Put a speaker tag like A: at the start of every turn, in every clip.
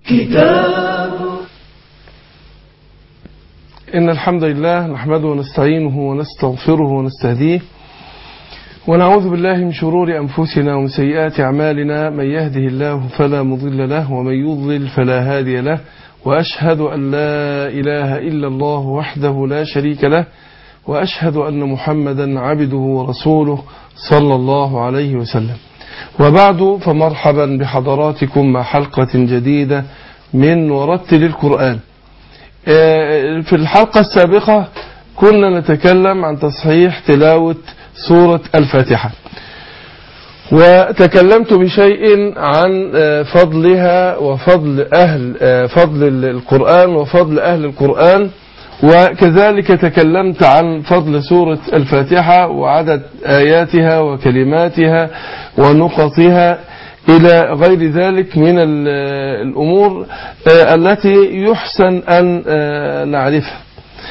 A: كتاب
B: إن الحمد لله نحمده ونستعينه ونستغفره ونستهديه ونعوذ بالله من شرور أنفسنا ومن سيئات أعمالنا من يهده الله فلا مضل له ومن يضلل فلا هادي له وأشهد أن لا إله إلا الله وحده لا شريك له وأشهد أن محمدا عبده ورسوله صلى الله عليه وسلم وبعد فمرحبا بحضراتكم مع حلقة جديدة من ورتل القرآن في الحلقة السابقة كنا نتكلم عن تصحيح تلاوة سورة الفاتحة وتكلمت بشيء عن فضلها وفضل أهل فضل القرآن وفضل أهل القرآن وكذلك تكلمت عن فضل سورة الفاتحة وعدد آياتها وكلماتها ونقطها إلى غير ذلك من الأمور التي يحسن أن نعرفها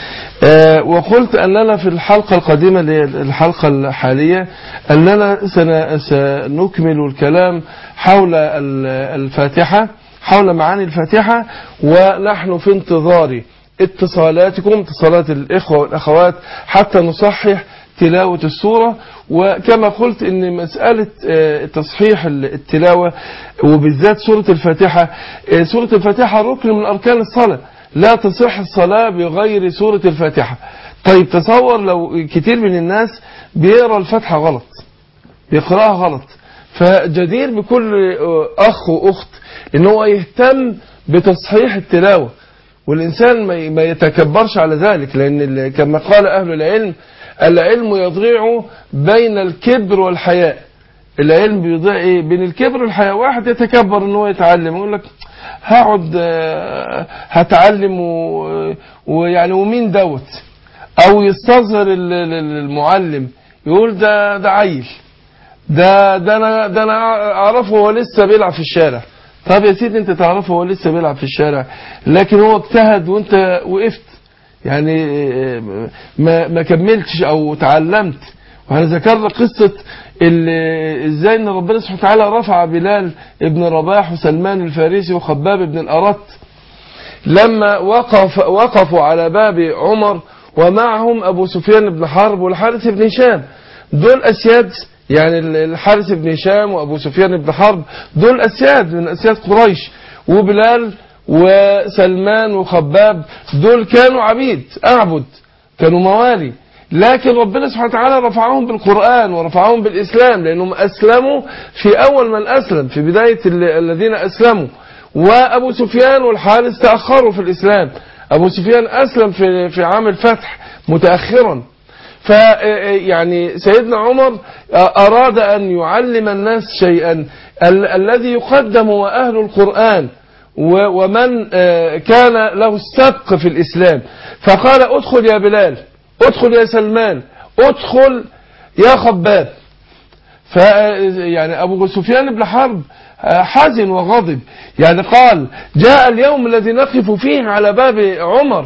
B: وقلت أننا في الحلقة القادمة الحلقة الحالية أننا سنكمل الكلام حول الفاتحة حول معاني الفاتحة ونحن في انتظار اتصالاتكم اتصالات الإخوة والأخوات حتى نصحح تلاوة السورة وكما قلت ان مسألة تصحيح التلاوة وبالذات سورة الفاتحة سورة الفاتحة ركن من أركان الصلاة لا تصح الصلاة بغير سورة الفاتحة طيب تصور لو كتير من الناس بيقرأ الفاتحة غلط بيقرأها غلط فجدير بكل أخ وأخت ان هو يهتم بتصحيح التلاوة والإنسان ما يتكبرش على ذلك لأن كما قال أهل العلم العلم يضيع بين الكبر والحياء العلم بيضيع ايه بين الكبر والحياء واحد يتكبر ان هو يتعلم يقول لك هقعد هتعلم ويعني ومين دوت او يستصغر المعلم يقول ده ده عيل ده ده انا ده انا اعرفه هو لسه بيلعب في الشارع طب يا سيدي انت تعرفه هو لسه بيلعب في الشارع لكن هو اجتهد وانت وقفت يعني ما ما كملتش او تعلمت وانا ذكرنا قصة ازاي ان ربنا سبحانه وتعالى رفع بلال ابن رباح وسلمان الفارسي وخباب بن الأرت لما وقف وقفوا على باب عمر ومعهم ابو سفيان بن حرب والحارث بن هشام دول اسياد يعني الحارث بن هشام وابو سفيان بن حرب دول اسياد من اسياد قريش وبلال وسلمان وخباب دول كانوا عبيد أعبد كانوا موالي لكن ربنا سبحانه وتعالى رفعهم بالقرآن ورفعهم بالإسلام لأنهم أسلموا في أول من أسلم في بداية الذين أسلموا وأبو سفيان والحارث تأخروا في الإسلام أبو سفيان أسلم في في عام الفتح متأخرا فيعني سيدنا عمر أراد أن يعلم الناس شيئا الذي يقدم وأهل القرآن ومن كان له السبق في الإسلام فقال ادخل يا بلال ادخل يا سلمان ادخل يا خباب يعني أبو سفيان بن حرب حزن وغضب يعني قال جاء اليوم الذي نقف فيه على باب عمر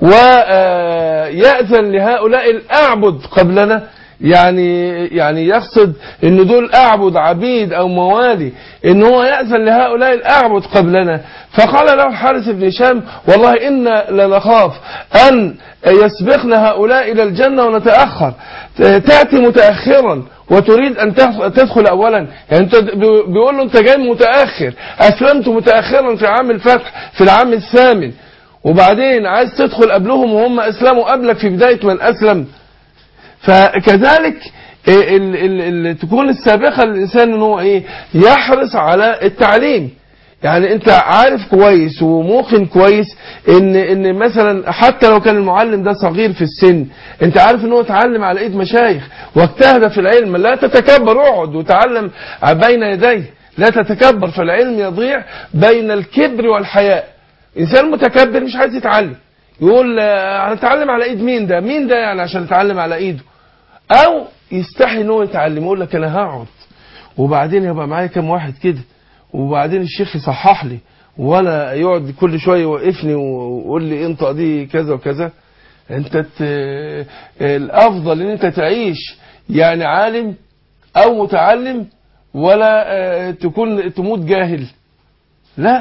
B: ويأذن لهؤلاء الأعبد قبلنا يعني يعني يقصد ان دول اعبد عبيد او موالي ان هو يأذن لهؤلاء الاعبد قبلنا فقال له الحارث بن هشام والله إنا لنخاف أن يسبقنا هؤلاء إلى الجنة ونتأخر تأتي متأخرا وتريد أن تدخل أولا يعني انت بيقول له أنت جاي متأخر أسلمت متأخرا في عام الفتح في العام الثامن وبعدين عايز تدخل قبلهم وهم أسلموا قبلك في بداية من أسلم فكذلك ال ال ال تكون السابقة للإنسان ان هو إيه يحرص على التعليم يعني انت عارف كويس وموقن كويس ان ان مثلا حتى لو كان المعلم ده صغير في السن انت عارف ان هو اتعلم على ايد مشايخ واجتهد في العلم لا تتكبر اقعد وتعلم بين يديه لا تتكبر فالعلم يضيع بين الكبر والحياء انسان متكبر مش عايز يتعلم يقول هنتعلم على ايد مين ده مين ده يعني عشان اتعلم على ايده او يستحي ان هو يتعلم يقول لك انا هقعد وبعدين يبقى معايا كام واحد كده وبعدين الشيخ يصحح لي ولا يقعد كل شويه يوقفني ويقول لي انت دي كذا وكذا انت ت... الافضل ان انت تعيش يعني عالم او متعلم ولا تكون تموت جاهل لا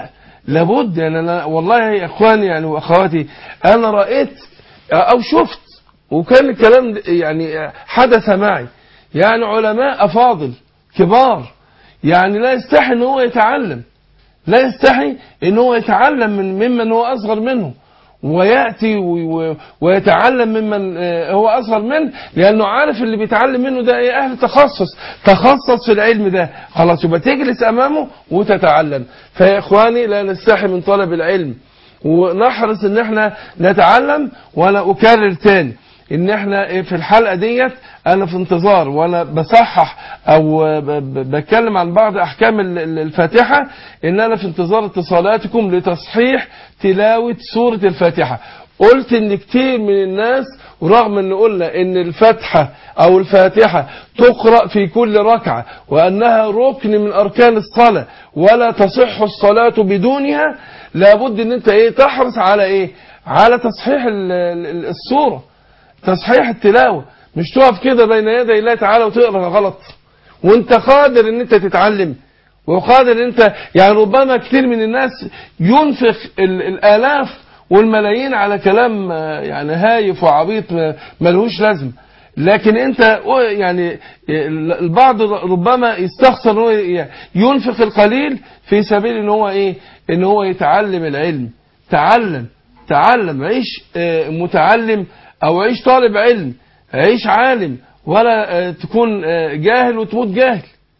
B: لابد يعني أنا والله يا إخواني يعني وأخواتي أنا رأيت أو شفت وكان الكلام يعني حدث معي يعني علماء أفاضل كبار يعني لا يستحي ان هو يتعلم لا يستحي ان هو يتعلم من ممن هو اصغر منه وياتي ويتعلم ممن هو اصغر منه لانه عارف اللي بيتعلم منه ده ايه اهل تخصص تخصص في العلم ده خلاص يبقى تجلس امامه وتتعلم فيا اخواني لا نستحي من طلب العلم ونحرص ان احنا نتعلم وانا اكرر تاني ان احنا في الحلقه ديت انا في انتظار وانا بصحح او بتكلم عن بعض احكام الفاتحه ان انا في انتظار اتصالاتكم لتصحيح تلاوه سوره الفاتحه قلت ان كتير من الناس ورغم ان قلنا ان الفاتحه او الفاتحه تقرا في كل ركعه وانها ركن من اركان الصلاه ولا تصح الصلاه بدونها لابد ان انت ايه تحرص على ايه على تصحيح السوره تصحيح التلاوة مش تقف كده بين يدي الله تعالى وتقرا غلط وانت قادر ان انت تتعلم وقادر ان انت يعني ربما كتير من الناس ينفق الالاف والملايين على كلام يعني هايف وعبيط ملهوش لازمه لكن انت يعني البعض ربما يستخسر ان هو ينفق القليل في سبيل ان هو ايه ان هو يتعلم العلم تعلم تعلم عيش متعلم او عيش طالب علم عيش عالم ولا تكون جاهل وتموت جاهل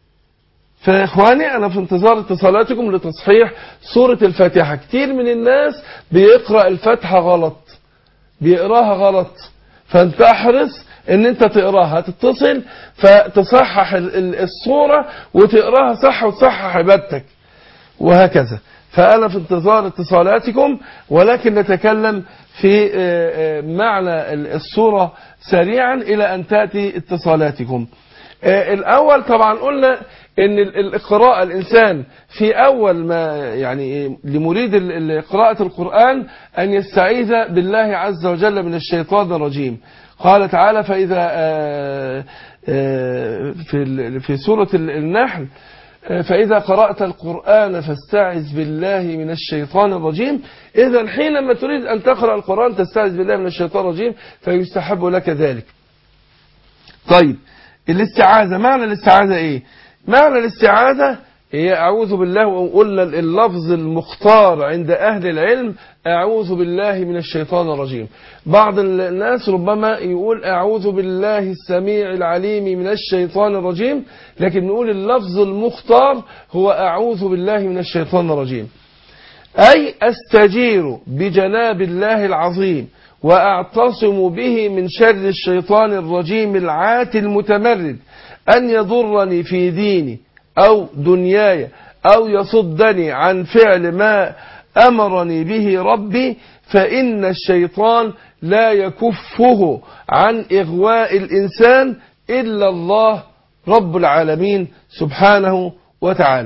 B: فاخواني انا في انتظار اتصالاتكم لتصحيح سورة الفاتحة كتير من الناس بيقرأ الفاتحة غلط بيقراها غلط فانت احرص ان انت تقراها تتصل فتصحح الصورة وتقراها صح وتصحح عبادتك وهكذا فأنا في انتظار اتصالاتكم ولكن نتكلم في معنى الصورة سريعا إلى أن تأتي اتصالاتكم الأول طبعا قلنا ان القراءة الإنسان في أول ما يعني لمريد قراءة القرآن أن يستعيذ بالله عز وجل من الشيطان الرجيم قال تعالى فإذا في في سورة النحل فإذا قرأت القرآن فاستعذ بالله من الشيطان الرجيم إذا حينما تريد أن تقرأ القرآن تستعذ بالله من الشيطان الرجيم فيستحب لك ذلك طيب الاستعاذة معنى الاستعاذة إيه معنى الاستعاذة هي أعوذ بالله وقلنا اللفظ المختار عند أهل العلم أعوذ بالله من الشيطان الرجيم بعض الناس ربما يقول أعوذ بالله السميع العليم من الشيطان الرجيم لكن نقول اللفظ المختار هو أعوذ بالله من الشيطان الرجيم أي أستجير بجناب الله العظيم وأعتصم به من شر الشيطان الرجيم العاتي المتمرد أن يضرني في ديني أو دنياي أو يصدني عن فعل ما أمرني به ربي فإن الشيطان لا يكفه عن إغواء الإنسان إلا الله رب العالمين سبحانه وتعالى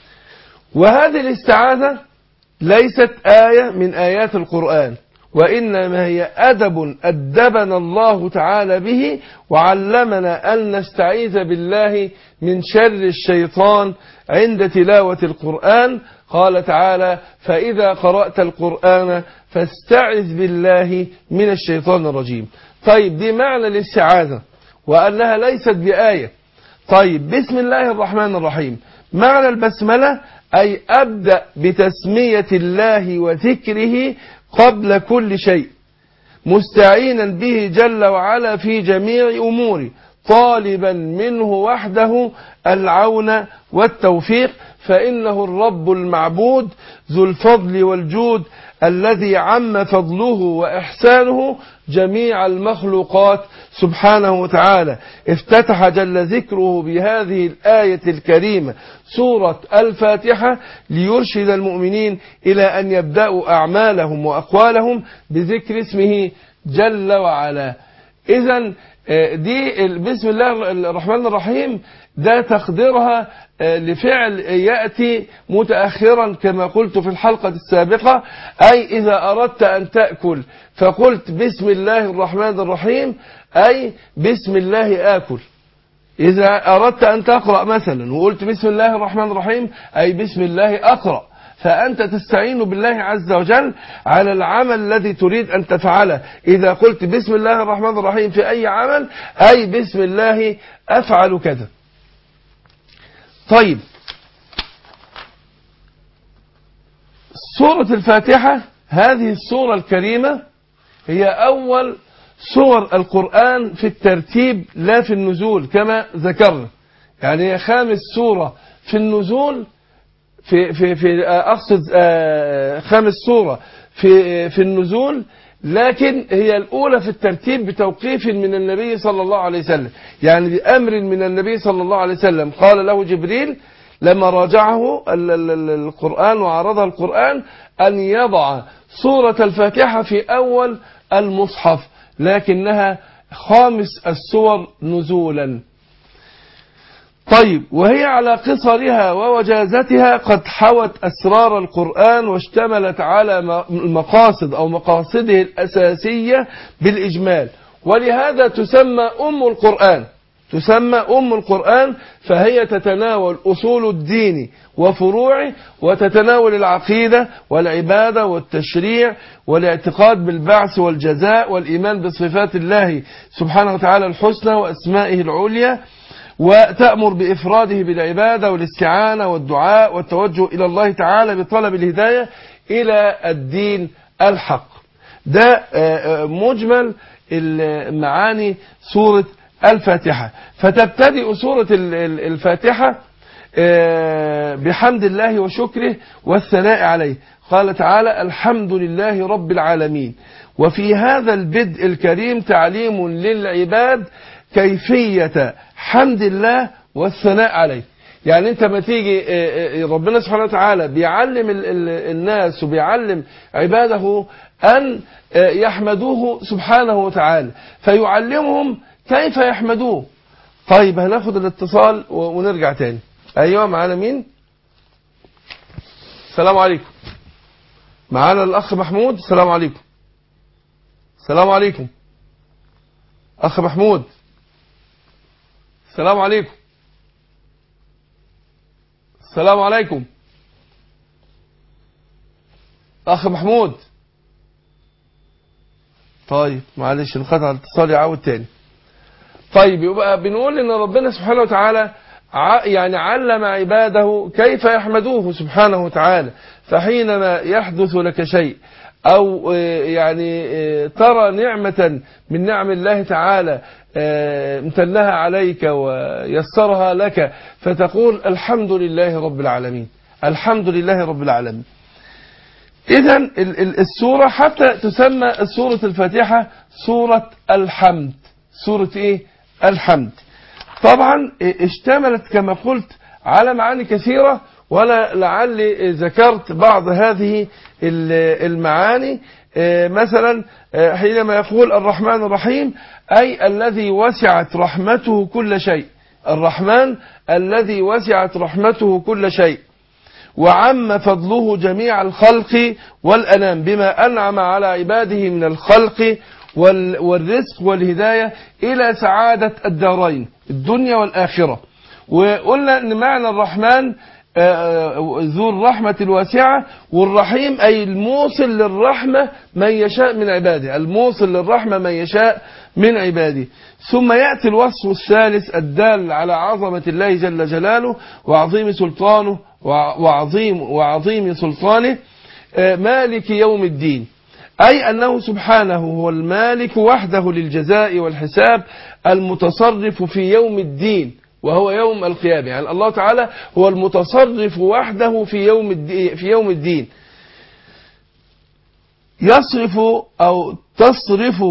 B: وهذه الاستعاذة ليست آية من آيات القرآن وإنما هي أدب أدبنا الله تعالى به وعلمنا أن نستعيذ بالله من شر الشيطان عند تلاوة القرآن قال تعالى فإذا قرأت القرآن فاستعذ بالله من الشيطان الرجيم طيب دي معنى الاستعاذة وأنها ليست بآية طيب بسم الله الرحمن الرحيم معنى البسملة أي أبدأ بتسمية الله وذكره قبل كل شيء مستعينا به جل وعلا في جميع أموري طالبا منه وحده العون والتوفيق فإنه الرب المعبود ذو الفضل والجود الذي عم فضله وإحسانه جميع المخلوقات سبحانه وتعالى افتتح جل ذكره بهذه الآية الكريمة سورة الفاتحة ليرشد المؤمنين إلى أن يبدأوا أعمالهم وأقوالهم بذكر اسمه جل وعلا إذا دي بسم الله الرحمن الرحيم ده تقديرها لفعل يأتي متأخرا كما قلت في الحلقة السابقة أي إذا أردت أن تأكل فقلت بسم الله الرحمن الرحيم أي بسم الله آكل إذا أردت أن تقرأ مثلا وقلت بسم الله الرحمن الرحيم أي بسم الله أقرأ فأنت تستعين بالله عز وجل على العمل الذي تريد أن تفعله إذا قلت بسم الله الرحمن الرحيم في أي عمل أي بسم الله أفعل كذا طيب سورة الفاتحة هذه السورة الكريمة هي أول سور القرآن في الترتيب لا في النزول كما ذكرنا يعني هي خامس سورة في النزول في في في أقصد خامس سورة في في النزول لكن هي الأولى في الترتيب بتوقيف من النبي صلى الله عليه وسلم يعني بأمر من النبي صلى الله عليه وسلم قال له جبريل لما راجعه القرآن وعرضها القرآن أن يضع سورة الفاتحة في أول المصحف لكنها خامس السور نزولا طيب وهي على قصرها ووجازتها قد حوت أسرار القرآن واشتملت على المقاصد أو مقاصده الأساسية بالإجمال ولهذا تسمى أم القرآن تسمى أم القرآن فهي تتناول أصول الدين وفروعه وتتناول العقيدة والعبادة والتشريع والاعتقاد بالبعث والجزاء والإيمان بصفات الله سبحانه وتعالى الحسنى وأسمائه العليا وتأمر بإفراده بالعبادة والاستعانة والدعاء والتوجه إلى الله تعالى بطلب الهداية إلى الدين الحق ده مجمل معاني سورة الفاتحة فتبتدئ سورة الفاتحة بحمد الله وشكره والثناء عليه قال تعالى الحمد لله رب العالمين وفي هذا البدء الكريم تعليم للعباد كيفية حمد الله والثناء عليه يعني انت ما تيجي ربنا سبحانه وتعالى بيعلم الناس وبيعلم عباده ان يحمدوه سبحانه وتعالى فيعلمهم كيف يحمدوه طيب هناخد الاتصال ونرجع تاني ايوه معانا مين السلام عليكم معانا الاخ محمود السلام عليكم السلام عليكم اخ محمود السلام عليكم السلام عليكم اخ محمود طيب معلش انقطع الاتصال يعود تاني طيب يبقى بنقول ان ربنا سبحانه وتعالى يعني علم عباده كيف يحمدوه سبحانه وتعالى فحينما يحدث لك شيء او يعني ترى نعمة من نعم الله تعالى امتنها عليك ويسرها لك فتقول الحمد لله رب العالمين الحمد لله رب العالمين اذا السورة حتى تسمى سورة الفاتحة سورة الحمد سورة ايه الحمد طبعا اشتملت كما قلت على معاني كثيرة ولا لعلي ذكرت بعض هذه المعاني مثلا حينما يقول الرحمن الرحيم أي الذي وسعت رحمته كل شيء الرحمن الذي وسعت رحمته كل شيء وعم فضله جميع الخلق والأنام بما أنعم على عباده من الخلق والرزق والهداية إلى سعادة الدارين الدنيا والآخرة وقلنا أن معنى الرحمن ذو الرحمة الواسعة والرحيم أي الموصل للرحمة من يشاء من عباده الموصل للرحمة من يشاء من عباده ثم يأتي الوصف الثالث الدال على عظمة الله جل جلاله وعظيم سلطانه وعظيم, وعظيم سلطانه مالك يوم الدين أي أنه سبحانه هو المالك وحده للجزاء والحساب المتصرف في يوم الدين وهو يوم القيامة يعني الله تعالى هو المتصرف وحده في يوم الدين, في يوم الدين يصرف أو تصرف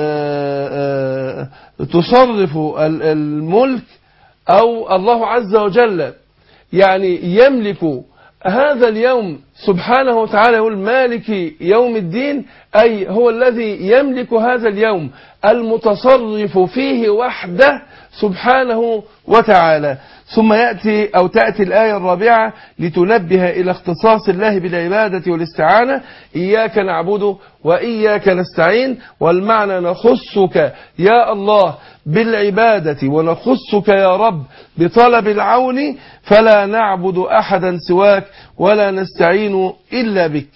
B: تصرف الملك أو الله عز وجل يعني يملك هذا اليوم سبحانه وتعالى يقول مالك يوم الدين أي هو الذي يملك هذا اليوم المتصرف فيه وحده سبحانه وتعالى ثم يأتي أو تأتي الآية الرابعة لتنبه إلى اختصاص الله بالعبادة والاستعانة إياك نعبد وإياك نستعين والمعنى نخصك يا الله بالعبادة ونخصك يا رب بطلب العون فلا نعبد أحدا سواك ولا نستعين إلا بك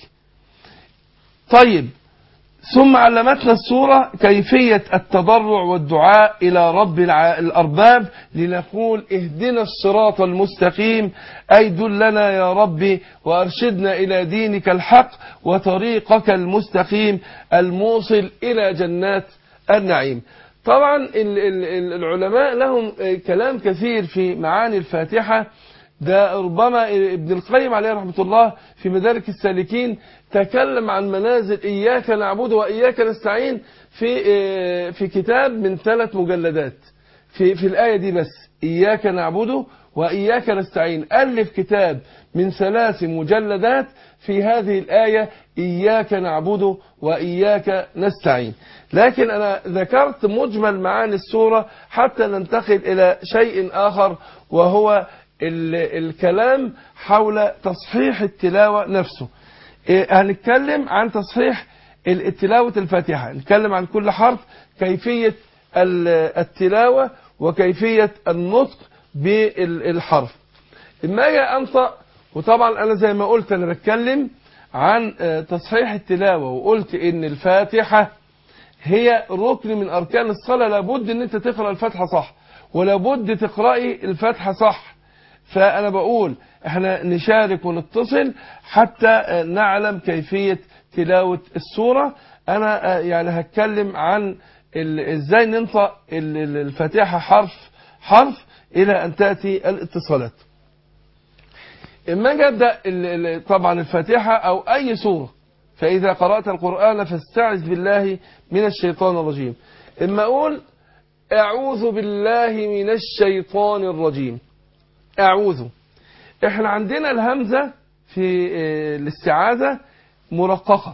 B: طيب ثم علمتنا السورة كيفية التضرع والدعاء إلى رب الع- الأرباب لنقول اهدنا الصراط المستقيم أي دلنا يا ربي وأرشدنا إلى دينك الحق وطريقك المستقيم الموصل إلى جنات النعيم طبعا ال- ال- ال- العلماء لهم آه، كلام كثير في معاني الفاتحة ده ربما ابن القيم عليه رحمة الله في مدارك السالكين تكلم عن منازل إياك نعبد وإياك نستعين في آه، في كتاب من ثلاث مجلدات في في الآية دي بس إياك نعبد وإياك نستعين ألف كتاب من ثلاث مجلدات في هذه الآية إياك نعبد وإياك نستعين لكن أنا ذكرت مجمل معاني السورة حتى ننتقل إلى شيء آخر وهو ال- الكلام حول تصحيح التلاوة نفسه إيه، هنتكلم عن تصحيح ال- التلاوة الفاتحة نتكلم عن كل حرف كيفية ال- التلاوة وكيفية النطق بالحرف اما اجي انطق وطبعا انا زي ما قلت انا بتكلم عن آه، تصحيح التلاوة وقلت ان الفاتحة هي ركن من اركان الصلاة لابد ان انت تقرأ الفاتحة صح ولابد تقرأي الفاتحة صح فانا بقول احنا نشارك ونتصل حتى آه، نعلم كيفية تلاوة السورة انا آه، يعني هتكلم عن ال- ازاي ننطق ال- ال- الفاتحة حرف حرف الى ان تأتي الاتصالات اما اجي ابدا ال- ال- طبعا الفاتحه او اي سوره فاذا قرات القران فاستعذ بالله من الشيطان الرجيم اما اقول اعوذ بالله من الشيطان الرجيم اعوذ احنا عندنا الهمزه في آه، الاستعاذه مرققه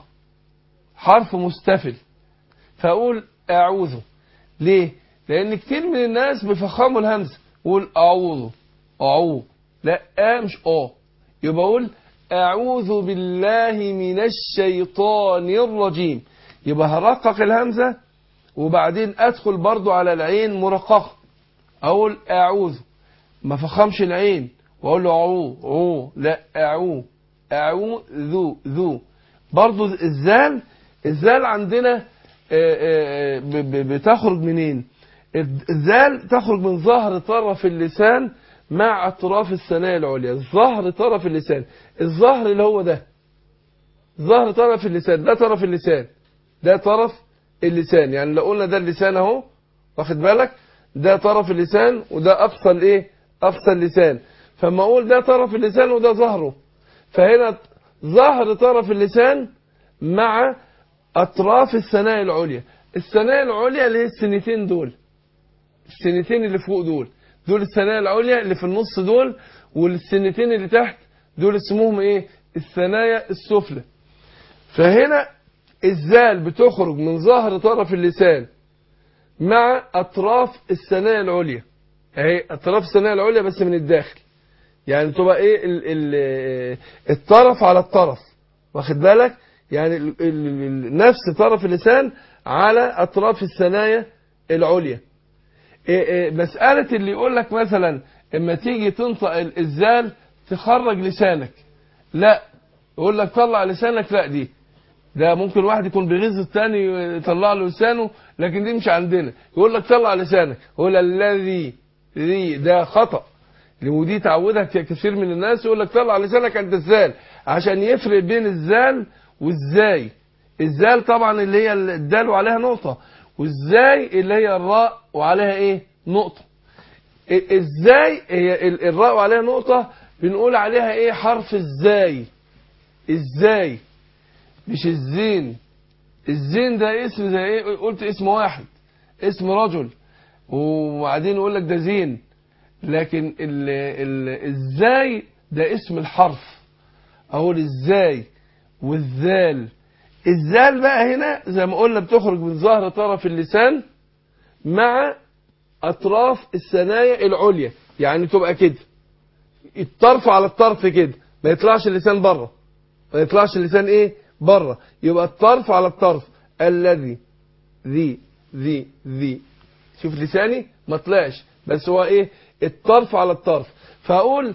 B: حرف مستفل فاقول اعوذ ليه لان كتير من الناس بيفخموا الهمزه يقول اعوذ اعوذ لا آ مش اه يبقى اقول اعوذ بالله من الشيطان الرجيم يبقى هرقق الهمزه وبعدين ادخل برضو على العين مرققه اقول اعوذ ما فخمش العين واقول له اعو عو لا اعو اعو ذو ذو برضو الزال الزال عندنا آه، آه، ب- ب- بتخرج منين الزال تخرج من ظهر طرف اللسان مع اطراف الثنايا العليا ظهر طرف اللسان الظهر اللي هو ده ظهر طرف اللسان ده طرف اللسان ده طرف اللسان يعني لو قلنا ده اللسان اهو واخد بالك ده طرف اللسان وده اقصى الايه اقصى اللسان فما اقول ده طرف اللسان وده ظهره فهنا ظهر طرف اللسان مع اطراف الثنايا العليا الثنايا العليا اللي هي السنتين دول السنتين اللي فوق دول دول الثنايا العليا اللي في النص دول والسنتين اللي تحت دول اسمهم ايه الثنايا السفلى فهنا الزال بتخرج من ظهر طرف اللسان مع اطراف الثنايا العليا اهي اطراف الثنايا العليا بس من الداخل يعني تبقى ايه ال ال الطرف على الطرف واخد بالك يعني ال ال ال نفس طرف اللسان على اطراف الثنايا العليا إيه إيه مسألة اللي يقول لك مثلا اما تيجي تنطق ال- الزال تخرج لسانك لا يقول لك طلع لسانك لا دي ده ممكن واحد يكون بيغيظ التاني يطلع له لسانه لكن دي مش عندنا يقول لك طلع لسانك يقول الذي ذي ده خطأ ودي تعودها ك- كثير من الناس يقول لك طلع لسانك عند الزال عشان يفرق بين الزال والزاي الزال طبعا اللي هي الدال وعليها نقطة والزاي اللي هي الراء وعليها ايه نقطة إ- ازاي هي ال- الراء وعليها نقطة بنقول عليها ايه حرف الزاي ازاي مش الزين الزين ده اسم زي ايه قلت اسم واحد اسم رجل وبعدين يقول لك ده زين لكن ال ال ازاي ده اسم الحرف اقول ازاي والذال الذال بقى هنا زي ما قلنا بتخرج من ظهر طرف اللسان مع اطراف الثنايا العليا يعني تبقى كده الطرف على الطرف كده ما يطلعش اللسان بره ما يطلعش اللسان ايه بره يبقى الطرف على الطرف الذي ذي ذي ذي شوف لساني ما طلعش بس هو ايه الطرف على الطرف فاقول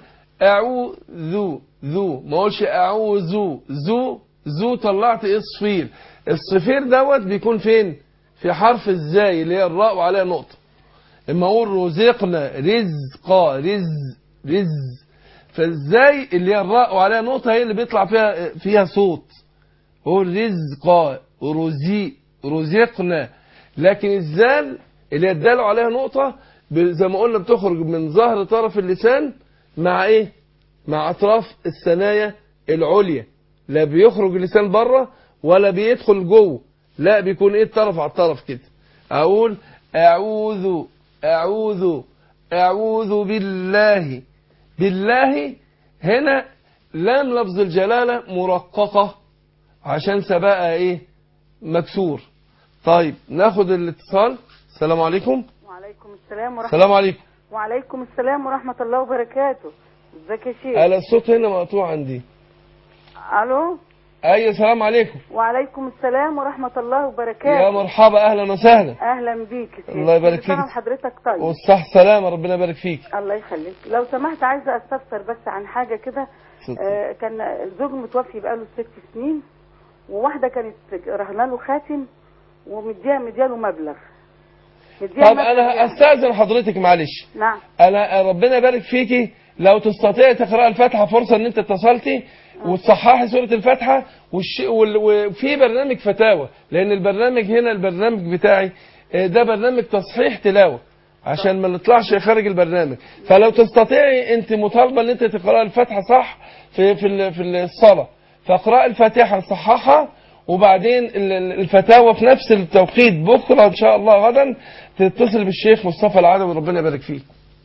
B: اعوذ ذو ما اقولش اعوذ ذو ذو طلعت ايه صفير الصفير دوت بيكون فين في حرف الزاي اللي هي الراء وعليها نقطه اما اقول رزقنا رزقا رز رز فازاي اللي هي الراء وعليها نقطه هي اللي بيطلع فيها فيها صوت هو رزقا رزي رزقنا لكن الزال اللي هي الدال عليها نقطه زي ما قلنا بتخرج من ظهر طرف اللسان مع ايه مع اطراف الثنايا العليا لا بيخرج اللسان بره ولا بيدخل جوه لا بيكون ايه الطرف على الطرف كده اقول اعوذ اعوذ اعوذ بالله بالله هنا لام لفظ الجلاله مرققه عشان سبقها ايه مكسور طيب ناخد الاتصال السلام عليكم
A: وعليكم السلام ورحمة
B: السلام عليكم
A: وعليكم السلام ورحمة الله وبركاته ازيك يا شيخ
B: انا الصوت هنا مقطوع عندي
A: الو
B: اي السلام عليكم
A: وعليكم السلام ورحمة الله وبركاته
B: يا مرحبا اهلا وسهلا
A: اهلا بيك يا شيخ
B: الله يبارك
A: كل سنة
B: فيك.
A: وحضرتك طيب
B: والصح سلامة ربنا يبارك فيك
A: الله يخليك لو سمحت عايزة استفسر بس عن حاجة كده آه كان الزوج متوفي بقاله ست سنين وواحدة كانت رهنا له خاتم ومديها مدياله مبلغ مديها
B: طب
A: مبلغ
B: انا
A: يعني.
B: استاذن حضرتك معلش
A: نعم
B: انا ربنا يبارك فيكي لو تستطيعي تقراي الفاتحه فرصه ان انت اتصلتي وتصححي سوره الفاتحه والش... وال... وفي برنامج فتاوى لان البرنامج هنا البرنامج بتاعي آه، ده برنامج تصحيح تلاوه عشان ما نطلعش خارج البرنامج فلو تستطيعي انت مطالبه ان انت تقراي الفاتحه صح في في ال- في الصلاه فاقراي الفاتحه صححها وبعدين ال- ال- الفتاوى في نفس التوقيت بكره ان شاء الله غدا تتصل بالشيخ مصطفى العدوي ربنا يبارك فيه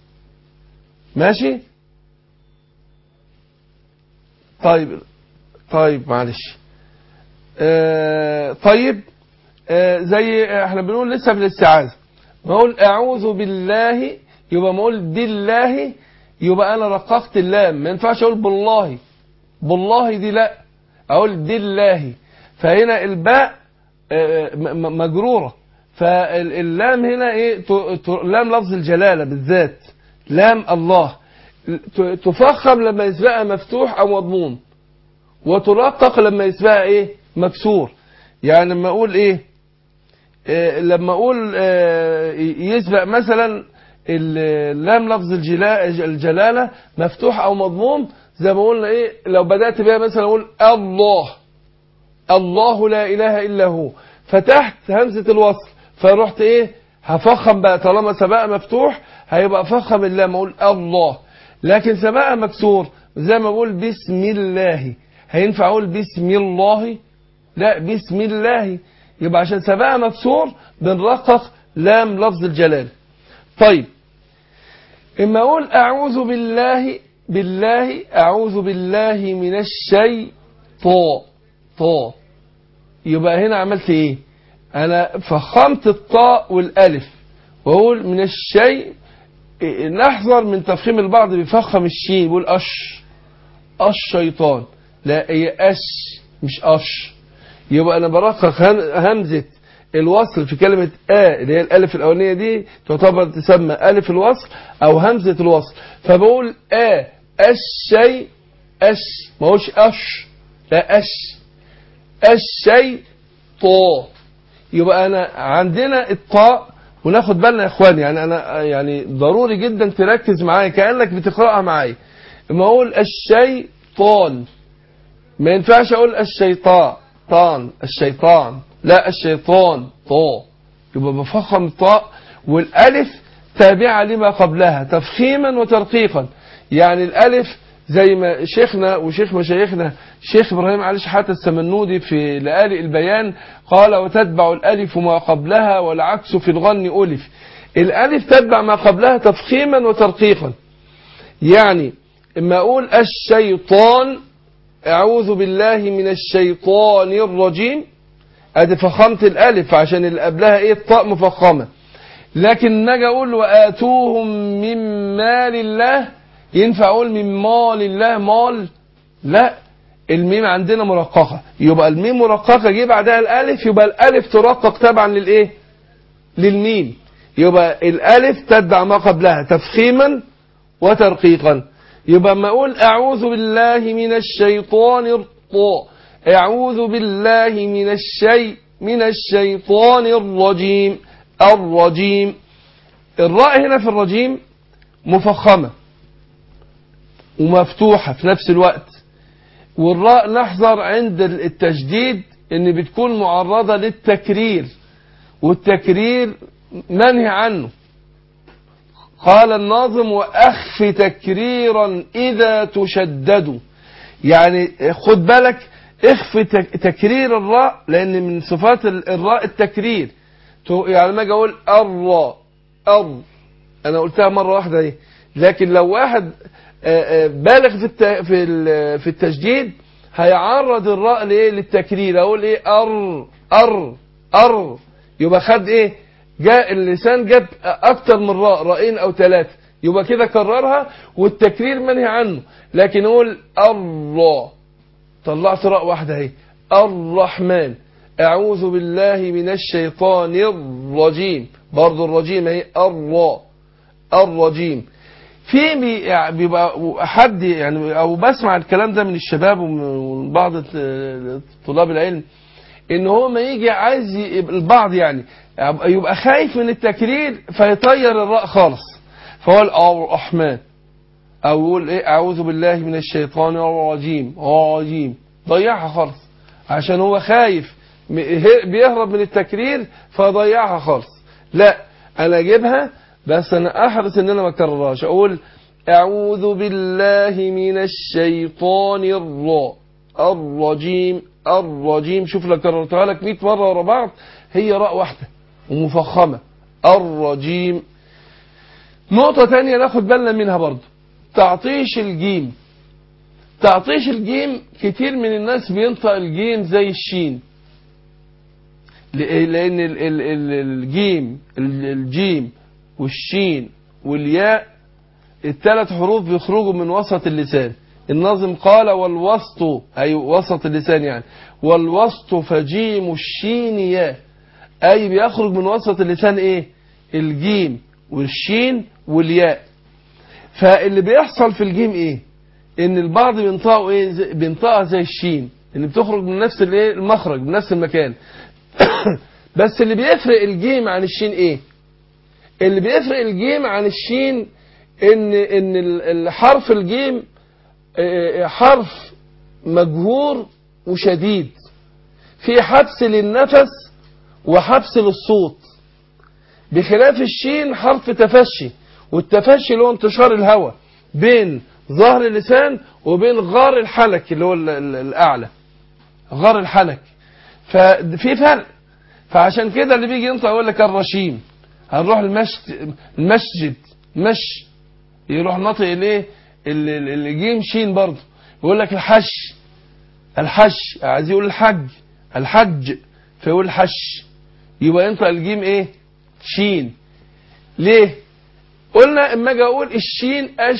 B: ماشي طيب طيب معلش آه طيب آه زي احنا بنقول لسه في الاستعاذة بقول اعوذ بالله يبقى ما اقول بالله يبقى انا رققت اللام ما ينفعش اقول بالله بالله دي لا اقول بالله فهنا الباء آه، م- م- مجرورة فاللام هنا ايه ت- ت- لام لفظ الجلالة بالذات لام الله ت- تفخم لما يسبقها مفتوح او مضمون وترقق لما يسبقها ايه مكسور يعني لما اقول ايه آه، لما اقول آه، يسبق مثلا اللام لفظ الجلا- الجلالة مفتوح او مضموم زي ما قلنا ايه لو بدأت بيها مثلا اقول الله الله لا اله الا هو فتحت همزة الوصل فرحت ايه هفخم بقى طالما سبقها مفتوح هيبقى فخم اللام اقول الله لكن سبقها مكسور زي ما اقول بسم الله هينفع اقول بسم الله لا بسم الله يبقى عشان سبقها مكسور بنرقق لام لفظ الجلال طيب اما اقول اعوذ بالله بالله اعوذ بالله من الشيطان طاء يبقى هنا عملت ايه انا فخمت الطاء والالف واقول من الشيء إيه، نحذر من تفخيم البعض بيفخم الشين يقول اش الشيطان لا هي اش مش اش يبقى انا برقق هم- همزه الوصل في كلمة آ اللي هي الألف الأولانية دي تعتبر تسمى ألف الوصل أو همزة الوصل فبقول آ الشيء أش ما هوش أش لا أش الشيء طاء يبقى أنا عندنا الطاء وناخد بالنا يا إخواني يعني أنا يعني ضروري جدا تركز معايا كأنك بتقرأها معايا لما أقول الشيطان ما ينفعش أقول الشيطان طان الشيطان لا الشيطان طاء يبقى بفخم الطاء والالف تابعة لما قبلها تفخيما وترقيقا يعني الالف زي ما شيخنا وشيخ مشايخنا شيخ ابراهيم علي شحاته السمنودي في لآلئ البيان قال وتتبع الالف ما قبلها والعكس في الغن الف الالف تتبع ما قبلها تفخيما وترقيقا يعني اما اقول الشيطان اعوذ بالله من الشيطان الرجيم ادي فخمت الالف عشان اللي قبلها ايه الطاء مفخمه لكن نجي اقول واتوهم من مال الله ينفع اقول من مال الله مال لا الميم عندنا مرققه يبقى الميم مرققه جه بعدها الالف يبقى الالف ترقق تبعا للايه للميم يبقى الالف تتبع ما قبلها تفخيما وترقيقا يبقى ما اقول اعوذ بالله من الشيطان الطاء اعوذ بالله من الشيء من الشيطان الرجيم الرجيم الراء هنا في الرجيم مفخمة ومفتوحة في نفس الوقت والراء نحذر عند التشديد ان بتكون معرضة للتكرير والتكرير منهي عنه قال الناظم وأخف تكريرا إذا تشدد يعني خد بالك اخف تكرير الراء لأن من صفات الراء التكرير يعني لما اجي اقول الراء ار انا قلتها مرة واحدة اهي لكن لو واحد بالغ في في في التشديد هيعرض الراء لايه للتكرير اقول ايه ار ار ار يبقى خد ايه جاء اللسان جاب اكتر من راء راءين او ثلاثه يبقى كده كررها والتكرير منهي عنه لكن اقول الراء طلعت راء واحده اهي الرحمن اعوذ بالله من الشيطان الرجيم برضه الرجيم اهي الراء الرجيم في بيبقى حد يعني او بسمع الكلام ده من الشباب ومن بعض طلاب العلم ان هو ما يجي عايز البعض يعني يبقى خايف من التكرير فيطير الراء خالص فهو الرحمن او يقول ايه اعوذ بالله من الشيطان الرجيم الرجيم ضيعها خالص عشان هو خايف بيهرب من التكرير فضيعها خالص لا انا اجيبها بس انا احرص ان انا ما اكررهاش اقول اعوذ بالله من الشيطان الراء الرجيم الرجيم شوف لو كررتها لك 100 مره ورا بعض هي راء واحده ومفخمه الرجيم نقطه ثانيه ناخد بالنا منها برضه تعطيش الجيم تعطيش الجيم كتير من الناس بينطق الجيم زي الشين لان الجيم الجيم والشين والياء الثلاث حروف بيخرجوا من وسط اللسان الناظم قال والوسط أي وسط اللسان يعني والوسط فجيم الشين ياء أي بيخرج من وسط اللسان إيه الجيم والشين والياء فاللي بيحصل في الجيم إيه إن البعض بينطقوا إيه بينطقها زي الشين اللي بتخرج من نفس الايه المخرج من نفس المكان بس اللي بيفرق الجيم عن الشين إيه اللي بيفرق الجيم عن الشين ان ان الحرف الجيم حرف مجهور وشديد في حبس للنفس وحبس للصوت بخلاف الشين حرف تفشي والتفشي اللي هو انتشار الهواء بين ظهر اللسان وبين غار الحلك اللي هو الاعلى غار الحلك ففي فرق فعشان كده اللي بيجي ينطق يقول لك الرشيم هنروح المسجد المسجد مش يروح ناطق الايه الجيم شين برضه يقول لك الحش الحش عايز يقول الحج الحج فيقول الحش يبقى ينطق الجيم ايه شين ليه قلنا اما اجي اقول الشين اش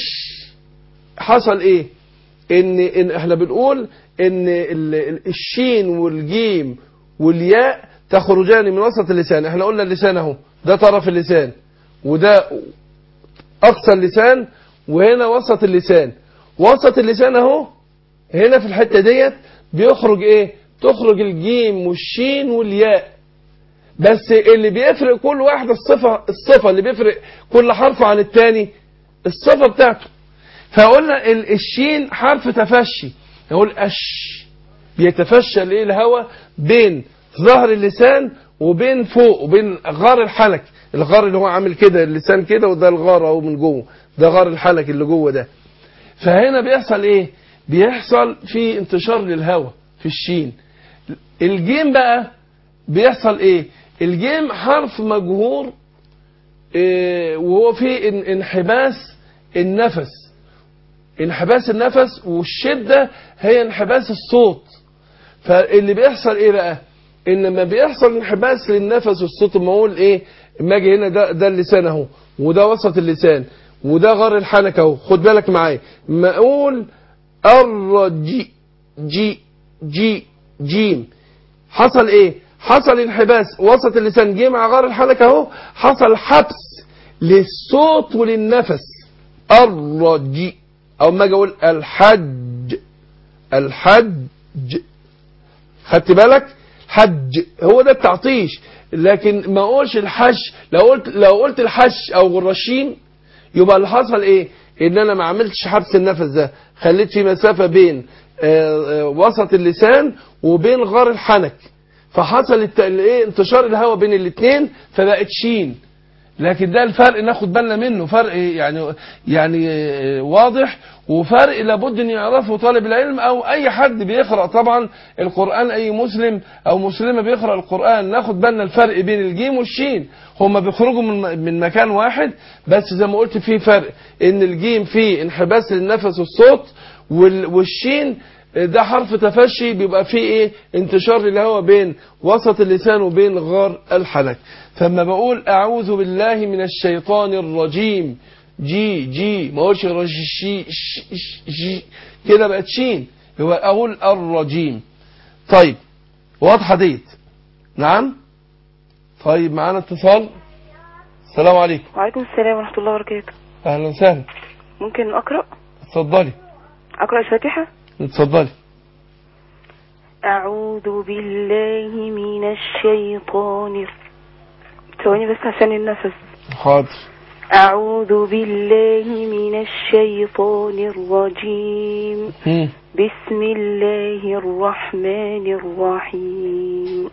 B: حصل ايه ان ان احنا بنقول ان الشين والجيم والياء تخرجان من وسط اللسان احنا قلنا اللسان اهو ده طرف اللسان وده اقصى اللسان وهنا وسط اللسان وسط اللسان اهو هنا في الحته ديت بيخرج ايه تخرج الجيم والشين والياء بس اللي بيفرق كل واحده الصفه الصفه اللي بيفرق كل حرف عن الثاني الصفه بتاعته فقلنا الشين حرف تفشي نقول اش بيتفشى الايه الهواء بين ظهر اللسان وبين فوق وبين غار الحلك الغار اللي هو عامل كده اللسان كده وده الغار اهو من جوه ده غار الحلك اللي جوه ده فهنا بيحصل ايه بيحصل في انتشار للهواء في الشين الجيم بقى بيحصل ايه الجيم حرف مجهور إيه وهو فيه انحباس النفس انحباس النفس والشدة هي انحباس الصوت فاللي بيحصل ايه بقى ان لما بيحصل انحباس للنفس والصوت اما اقول ايه اما اجي هنا ده ده اللسان اهو وده وسط اللسان وده غار الحنك اهو خد بالك معايا اما اقول الرجي جي جي جيم حصل ايه حصل انحباس وسط اللسان جه مع غار الحنك اهو حصل حبس للصوت وللنفس الرجي او ما اجي اقول الحج الحج خدت بالك حج هو ده التعطيش لكن ما اقولش الحش لو قلت لو قلت الحش او الرشين يبقى اللي حصل ايه ان انا ما عملتش حبس النفس ده خليت في مسافه بين آه، آه، وسط اللسان وبين غار الحنك فحصل الت- الايه انتشار الهواء بين الاثنين فبقت شين لكن ده الفرق ناخد بالنا منه فرق يعني يعني آه، واضح وفرق لابد ان يعرفه طالب العلم او اي حد بيقرا طبعا القران اي مسلم او مسلمه بيقرا القران ناخد بالنا الفرق بين الجيم والشين هما بيخرجوا من من مكان واحد بس زي ما قلت في فرق ان الجيم فيه انحباس للنفس والصوت وال- والشين ده حرف تفشي بيبقى فيه ايه انتشار الهواء بين وسط اللسان وبين غار الحلق فلما بقول اعوذ بالله من الشيطان الرجيم جي جي ما اقولش رجي جي كده بقت شين يبقى اقول الرجيم طيب واضحه ديت نعم طيب معانا اتصال السلام عليكم
C: وعليكم السلام ورحمة الله وبركاته
B: اهلا وسهلا
C: ممكن أقرأ
B: اتفضلي
C: أقرأ الفاتحة
B: اتفضلي
C: أعوذ بالله من الشيطان الر- ثواني بس عشان النفس
B: حاضر
C: أعوذ بالله من الشيطان الرجيم
B: مم.
C: بسم الله الرحمن الرحيم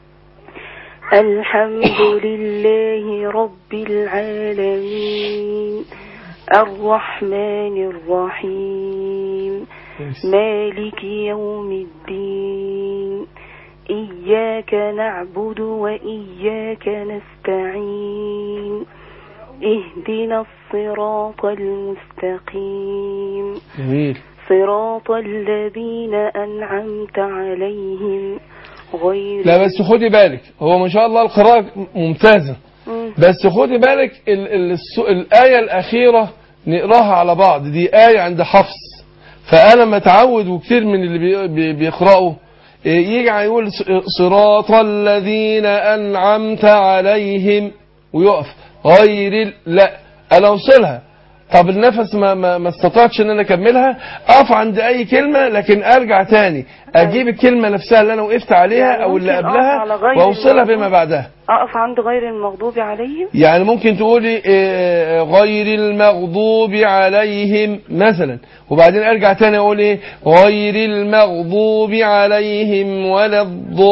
C: الحمد لله رب العالمين الرحمن الرحيم مالك يوم الدين إياك نعبد وإياك نستعين اهدنا الصراط المستقيم
B: جميل
C: صراط الذين أنعمت عليهم غير
B: لا بس خدي بالك هو ما شاء الله القراءة ممتازة
C: مم.
B: بس خدي بالك ال ال الس- الآية الأخيرة نقراها على بعض دي آية عند حفص فأنا متعود وكتير من اللي بي- بي- بيقرأوا إيه، يجي يقول س- صراط الذين أنعمت عليهم ويقف غير ال- لا أنا أوصلها طب النفس ما, ما, ما استطعتش ان انا اكملها اقف عند اي كلمه لكن ارجع تاني اجيب الكلمه نفسها اللي انا وقفت عليها
C: يعني
B: او اللي
C: ممكن أقف
B: قبلها
C: على غير
B: واوصلها
C: المغضوب؟
B: بما بعدها
C: أقف عند غير المغضوب عليهم
B: يعني ممكن تقولي آه، غير المغضوب عليهم مثلا وبعدين ارجع تاني اقول ايه غير المغضوب عليهم ولا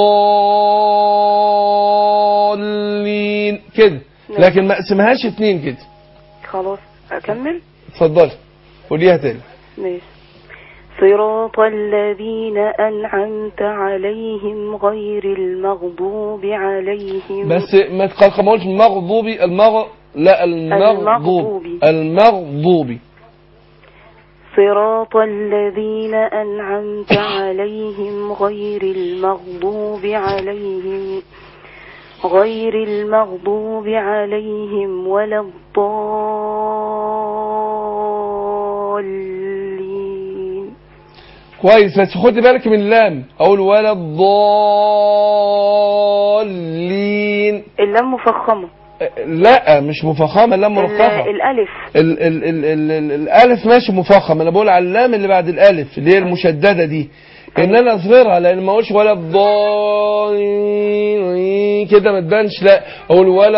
B: الضالين كده
C: نعم.
B: لكن ما اقسمهاش اتنين كده
C: خلاص أكمل
B: اتفضلي قوليها تاني
C: ماشي صراط الذين أنعمت عليهم غير المغضوب عليهم
B: بس ما تقلق ما قلتش مغضوبي المغ لا المغضوب
C: المغضوب.
B: المغضوب
C: صراط الذين أنعمت عليهم غير المغضوب عليهم غير المغضوب عليهم ولا الضالين
B: كويس بس خدي بالك من اللام اقول ولا الضالين
C: اللام مفخمة
B: لا مش مفخمه اللام مرققه
C: ال- الألف
B: ال ال ال ال ال الالف ماشي مفخم انا بقول على اللام اللي بعد الالف اللي هي المشدده دي ان انا اصغرها لان ما اقولش ولا الضالين كده ما تبانش لا اقول ولا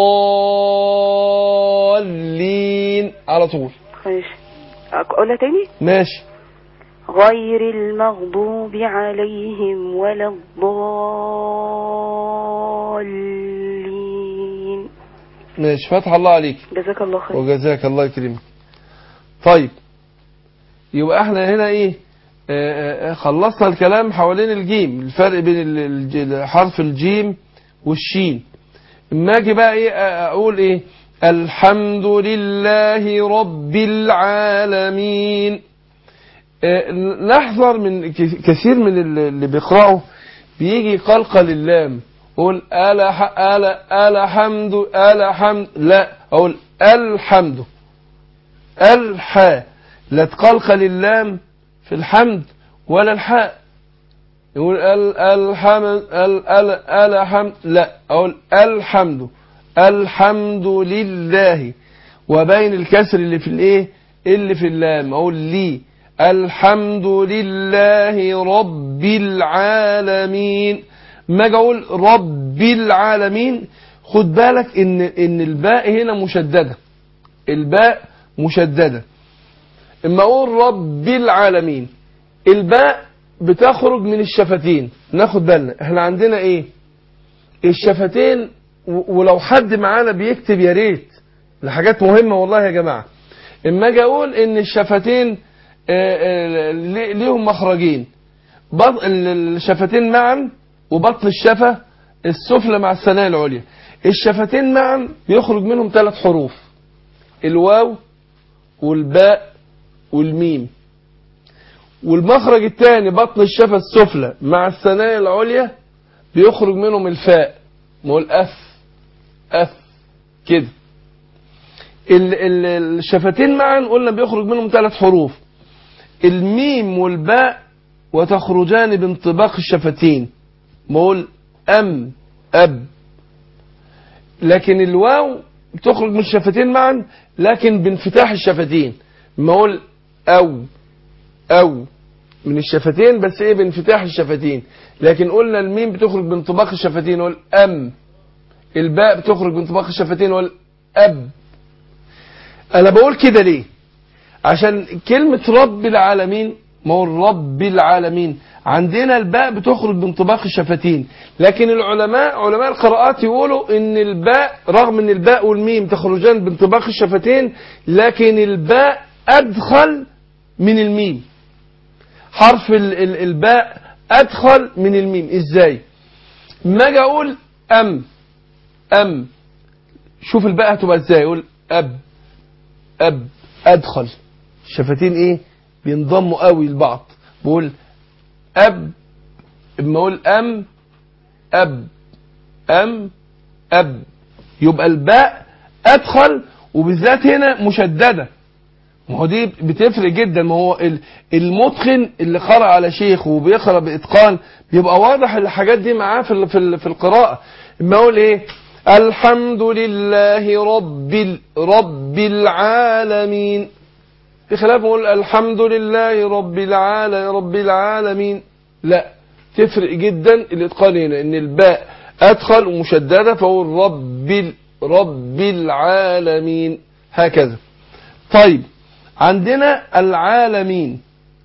B: الضالين على طول
C: ماشي أقولها تاني
B: ماشي
C: غير المغضوب عليهم ولا الضالين
B: ماشي فتح الله عليك
C: جزاك الله خير
B: وجزاك الله يكرمك طيب يبقى احنا هنا ايه آه، آه، خلصنا الكلام حوالين الجيم الفرق بين ال- الج- حرف الجيم والشين اما اجي بقى ايه آه، اقول ايه الحمد لله رب العالمين آه، نحذر من ك- كثير من اللي اللي بيقرأوا بيجي يقلقل اللام يقول ألا ح- ألا ألا حمد ألا حمد لا أقول الحمد الحاء لا تقلقل اللام في الحمد ولا الحاء يقول ال الحمد ال ال الحمد لا أقول الحمد الحمد لله وبين الكسر اللي في الايه اللي في اللام اقول لي الحمد لله رب العالمين ما اجي اقول رب العالمين خد بالك ان ان الباء هنا مشدده الباء مشدده اما اقول رب العالمين الباء بتخرج من الشفتين ناخد بالنا احنا عندنا ايه الشفتين و- ولو حد معانا بيكتب يا ريت لحاجات مهمه والله يا جماعه اما اجي اقول ان الشفتين آه، آه، لي- ليهم مخرجين بط- ال- الشفتين معا وبطن الشفه السفلى مع الثنايا العليا الشفتين معا بيخرج منهم ثلاث حروف الواو والباء والميم والمخرج الثاني بطن الشفة السفلى مع الثنايا العليا بيخرج منهم الفاء نقول اف اف كده ال- ال- الشفتين معا قلنا بيخرج منهم ثلاث حروف الميم والباء وتخرجان بانطباق الشفتين بقول ام اب لكن الواو بتخرج من الشفتين معا لكن بانفتاح الشفتين ما اقول او او من الشفتين بس ايه بانفتاح الشفتين لكن قلنا الميم بتخرج بانطباق الشفتين نقول ام الباء بتخرج بانطباق الشفتين نقول اب انا بقول كده ليه عشان كلمة رب العالمين ما هو رب العالمين عندنا الباء بتخرج بانطباق الشفتين لكن العلماء علماء القراءات يقولوا ان الباء رغم ان الباء والميم تخرجان بانطباق الشفتين لكن الباء ادخل من الميم حرف ال- ال- الباء ادخل من الميم ازاي ما اجي اقول ام ام شوف الباء هتبقى ازاي اقول اب اب ادخل الشفتين ايه بينضموا قوي لبعض بقول اب اما اقول ام اب ام اب يبقى الباء ادخل وبالذات هنا مشدده ما هو دي بتفرق جدا ما هو ال- المتقن اللي قرأ على شيخ وبيقرأ بإتقان بيبقى واضح الحاجات دي معاه في ال- في ال- في القراءة اما اقول ايه الحمد لله رب ال- رب العالمين بخلاف ما اقول الحمد لله رب العالمين رب العالمين لا تفرق جدا الاتقان هنا ان الباء ادخل ومشدده فاقول رب ال- رب العالمين هكذا طيب عندنا العالمين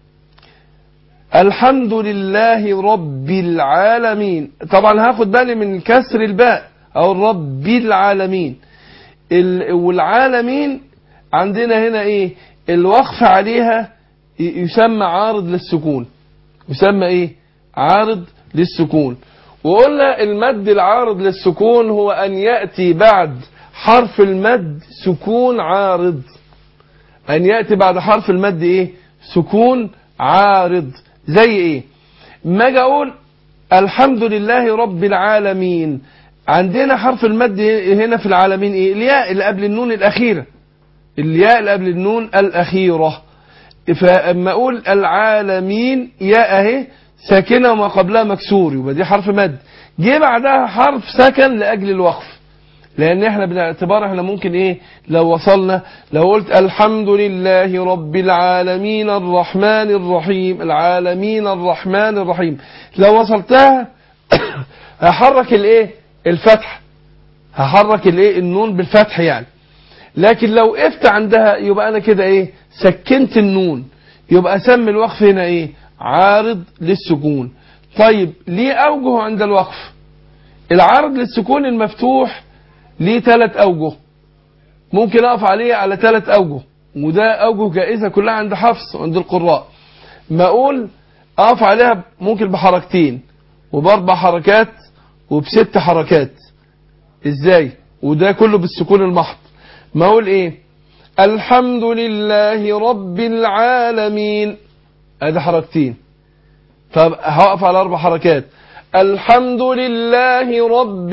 B: الحمد لله رب العالمين طبعا هاخد بالي من كسر الباء او رب العالمين ال- والعالمين عندنا هنا ايه الوقف عليها ي- يسمى عارض للسكون يسمى ايه عارض للسكون وقلنا المد العارض للسكون هو ان يأتي بعد حرف المد سكون عارض أن يأتي بعد حرف المد إيه سكون عارض زي إيه ما أجي أقول الحمد لله رب العالمين عندنا حرف المد هنا في العالمين إيه الياء اللي قبل النون الأخيرة الياء اللي قبل النون الأخيرة فأما أقول العالمين ياء أهي ساكنة وما قبلها مكسور يبقى دي حرف مد جه بعدها حرف سكن لأجل الوقف لان احنا بالاعتبار احنا ممكن ايه لو وصلنا لو قلت الحمد لله رب العالمين الرحمن الرحيم العالمين الرحمن الرحيم لو وصلتها هحرك الايه الفتح هحرك الايه النون بالفتح يعني لكن لو وقفت عندها يبقى انا كده ايه سكنت النون يبقى اسمي الوقف هنا ايه عارض للسكون طيب ليه اوجه عند الوقف العارض للسكون المفتوح ليه ثلاث أوجه ممكن أقف عليه على ثلاث أوجه وده أوجه جائزة كلها عند حفص وعند القراء ما أقول أقف عليها ممكن بحركتين وبأربع حركات وبست حركات إزاي وده كله بالسكون المحض ما أقول إيه الحمد لله رب العالمين ادي حركتين طب هقف على اربع حركات الحمد لله رب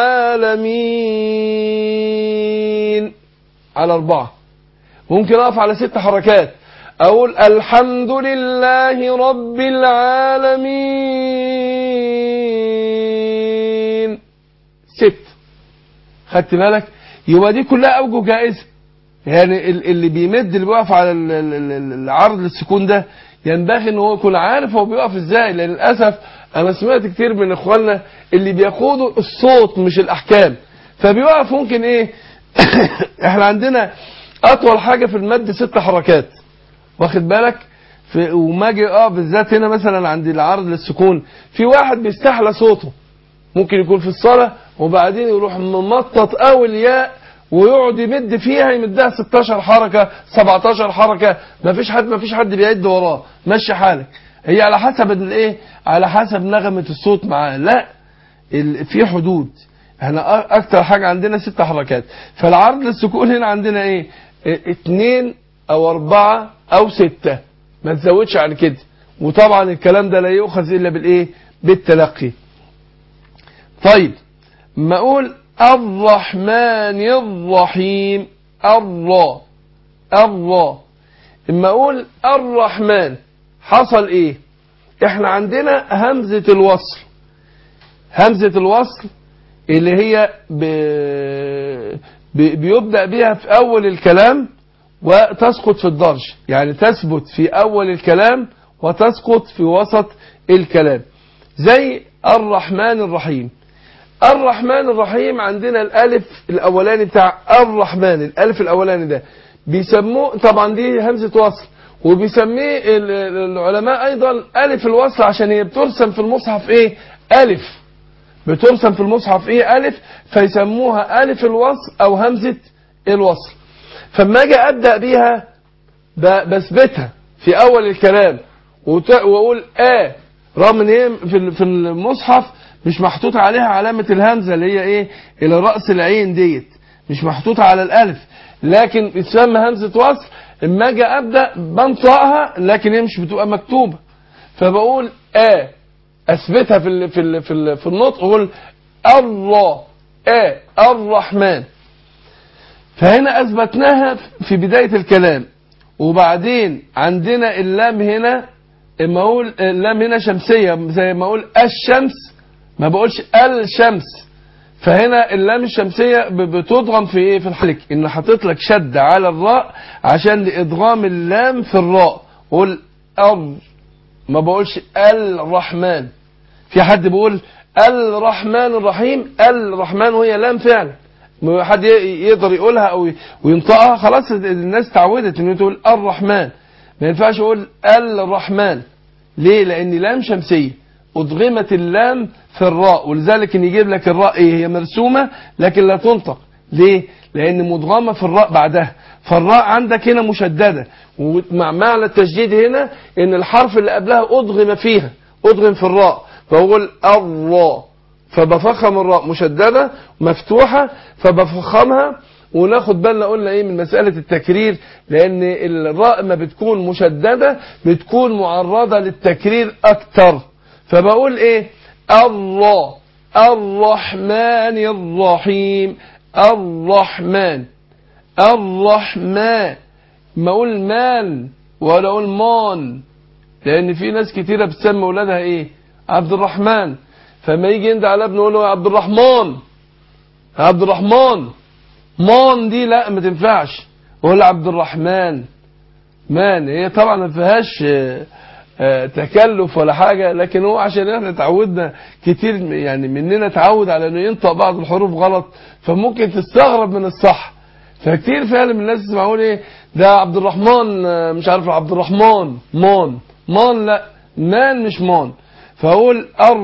B: العالمين على أربعة ممكن أقف على ست حركات أقول الحمد لله رب العالمين ست خدت بالك يبقى دي كلها أوجه جائزة يعني ال- اللي بيمد اللي بيقف على ال- ال- ال- العرض للسكون ده ينبغي ان هو يكون عارف هو بيقف ازاي لان للاسف انا سمعت كتير من اخواننا اللي بياخدوا الصوت مش الاحكام فبيقف ممكن ايه احنا عندنا اطول حاجه في المد ست حركات واخد بالك في وما اجي اه بالذات هنا مثلا عند العرض للسكون في واحد بيستحلى صوته ممكن يكون في الصلاه وبعدين يروح ممطط قوي الياء ويقعد يمد فيها يمدها 16 حركه 17 حركه ما فيش حد ما فيش حد بيعد وراه مشي حالك هي على حسب الايه على حسب نغمه الصوت معاه لا ال- في حدود احنا أ- اكتر حاجه عندنا ست حركات فالعرض للسكون هنا عندنا ايه اه، اتنين او اربعه او سته ما تزودش عن كده وطبعا الكلام ده لا يؤخذ الا بالايه بالتلقي طيب ما اقول الرحمن الرحيم الله الله اما اقول الرحمن حصل ايه احنا عندنا همزة الوصل همزة الوصل اللي هي ب... ب... بيبدأ بها في اول الكلام وتسقط في الضرج يعني تثبت في اول الكلام وتسقط في وسط الكلام زي الرحمن الرحيم الرحمن الرحيم عندنا الالف الاولاني بتاع الرحمن الالف الاولاني ده بيسموه طبعا دي همزه وصل وبيسميه ال- ال- العلماء ايضا الف الوصل عشان هي بترسم في المصحف ايه الف بترسم في المصحف ايه الف فيسموها الف الوصل او همزه الوصل فما اجي ابدا بيها ب- بثبتها في اول الكلام وت- واقول اه رغم ان هي في ال- في المصحف مش محطوط عليها علامه الهمزه اللي هي ايه الى راس العين ديت مش محطوطه على الالف لكن بتسمى همزه وصل اما اجي ابدا بنطقها لكن هي مش بتبقى مكتوبه فبقول اه اثبتها في ال في ال في, ال في النطق اقول الله اه الرحمن فهنا اثبتناها في بدايه الكلام وبعدين عندنا اللام هنا اما اقول اللام هنا شمسيه زي ما اقول الشمس ما بقولش الشمس فهنا اللام الشمسيه ب- بتضغم في ايه في الحلق ان حاطط لك شد على الراء عشان لادغام اللام في الراء قول ار ما بقولش الرحمن في حد بيقول الرحمن الرحيم الرحمن وهي لام فعلا ما حد ي- يقدر يقولها او وينطقها خلاص الناس تعودت انه تقول الرحمن ما ينفعش اقول الرحمن ليه لان لام شمسيه ادغمت اللام في الراء ولذلك ان يجيب لك الراء ايه هي مرسومه لكن لا تنطق ليه لان مدغمه في الراء بعدها فالراء عندك هنا مشدده ومع معنى التشديد هنا ان الحرف اللي قبلها ادغم فيها ادغم في الراء فاقول الله فبفخم الراء مشدده مفتوحه فبفخمها وناخد بالنا قلنا ايه من مساله التكرير لان الراء ما بتكون مشدده بتكون معرضه للتكرير اكتر فبقول ايه الله الرحمن الرحيم الرحمن الرحمن ما اقول مان ولا اقول مان لان في ناس كتيره بتسمي اولادها ايه عبد الرحمن فما يجي يندى على ابنه يقول له يا عبد الرحمن يا عبد الرحمن مان دي لا ما تنفعش قول عبد الرحمن مان هي طبعا ما فيهاش آه، آه، تكلف ولا حاجه لكن هو عشان احنا تعودنا كتير يعني مننا تعود على انه ينطق بعض الحروف غلط فممكن تستغرب من الصح فكتير فعلا من الناس يسمعون ايه ده عبد الرحمن آه، مش عارف عبد الرحمن مان مان لا مان مش مان فاقول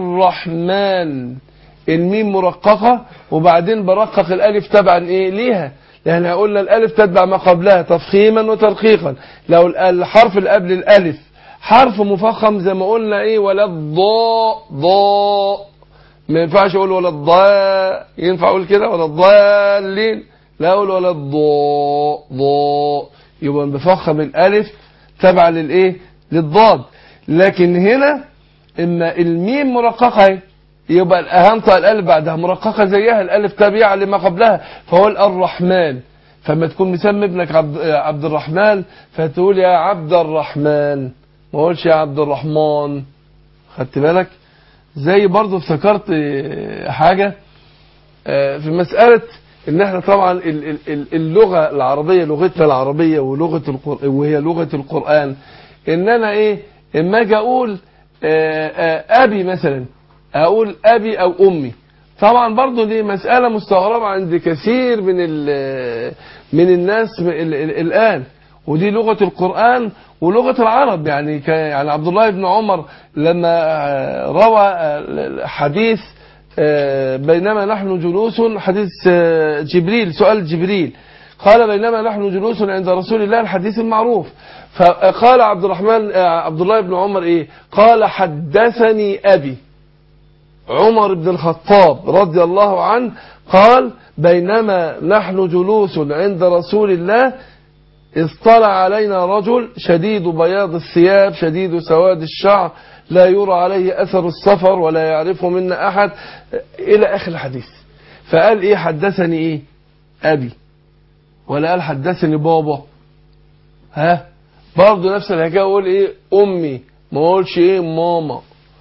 B: الرحمن الميم مرققة وبعدين برقق الألف تبعا إيه ليها لأن قلنا الألف تتبع ما قبلها تفخيما وترقيقا لو الحرف اللي قبل الألف حرف مفخم زي ما قلنا إيه ولا الضاء ضاء ما ينفعش أقول ولا الضاء ينفع أقول كده ولا الضالين لا أقول ولا الضاء ضاء يبقى بفخم الألف تبع للإيه للضاد لكن هنا إما الميم مرققة اهي يبقى هنطق الالف بعدها مرققه زيها الالف تابعه لما قبلها فهو الرحمن فما تكون مسمي ابنك عبد, عبد الرحمن فتقول يا عبد الرحمن ما اقولش يا عبد الرحمن خدت بالك زي برضو افتكرت حاجه في مساله ان احنا طبعا ال- ال- ال- اللغه العربيه لغتنا العربيه ولغه القرآن وهي لغه القران ان انا ايه اما اجي اقول آه، آه، ابي مثلا اقول ابي او امي طبعا برضو دي مساله مستغربه عند كثير من ال- من الناس ال- ال- الان ودي لغه القران ولغه العرب يعني ك- يعني عبد الله بن عمر لما آه، روى آه، حديث آه، بينما نحن جلوس حديث آه، جبريل سؤال جبريل قال بينما نحن جلوس عند رسول الله الحديث المعروف فقال عبد الرحمن آه، عبد الله بن عمر ايه قال حدثني ابي عمر بن الخطاب رضي الله عنه قال بينما نحن جلوس عند رسول الله اطلع علينا رجل شديد بياض الثياب شديد سواد الشعر لا يرى عليه أثر السفر ولا يعرفه منا أحد إلى آخر الحديث فقال إيه حدثني إيه أبي ولا قال حدثني بابا ها برضه نفس الحكاية أقول إيه أمي ما أقولش إيه ماما